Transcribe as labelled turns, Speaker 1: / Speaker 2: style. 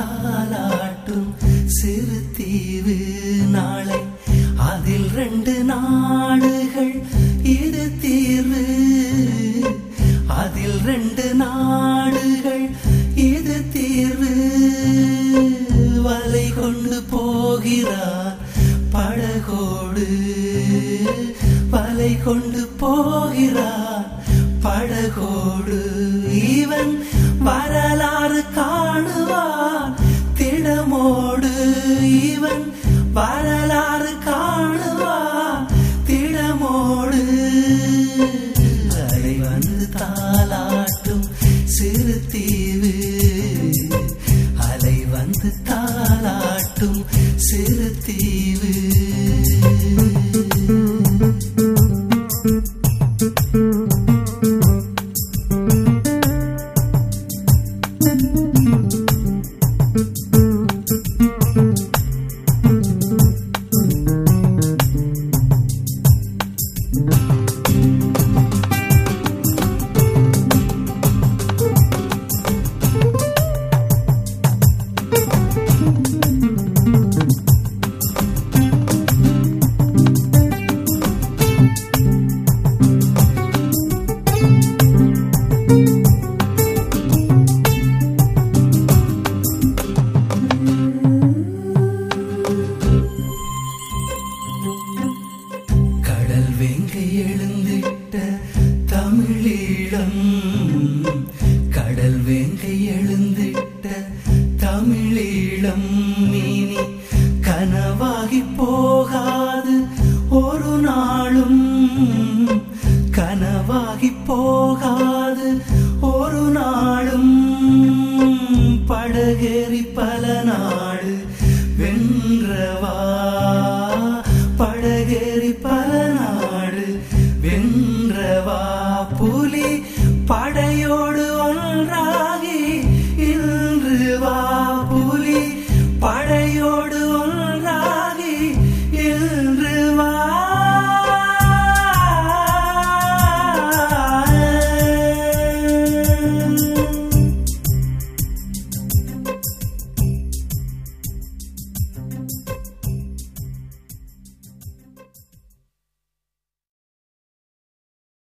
Speaker 1: தாலாட்டும் சிறு தீவு நாளை அதில் ரெண்டு நாடுகள் இது தீர்வு அதில் ரெண்டு நாடுகள் இது தீர்வு வலை கொண்டு போகிறார் படகோடு வலை கொண்டு போகிறார் படகோடு இவன் வரலாறு காணுவான் திடமோடு இவன் வரலாறு காணுவான் திடமோடு அலை வந்து தாலாட்டும் சிறு தீவு அலை வந்து தாலாட்டும் சிறு தீவு கடல் வேங்கை எழுந்திட்ட தமிழீழம் கடல் வேங்கை எழுந்திட்ட தமிழீழம் இனி கனவாகி போகாது ஒரு நாளும் கனவாகி போகாது ஒரு நாளும் படகேறி பல நாடு வென்றவா படகேறி பல நாடு வென்றவா புலி படையோடு ஒன்றாகி இன்று வா புலி படையோடு ஒன்றாகி இன்று வா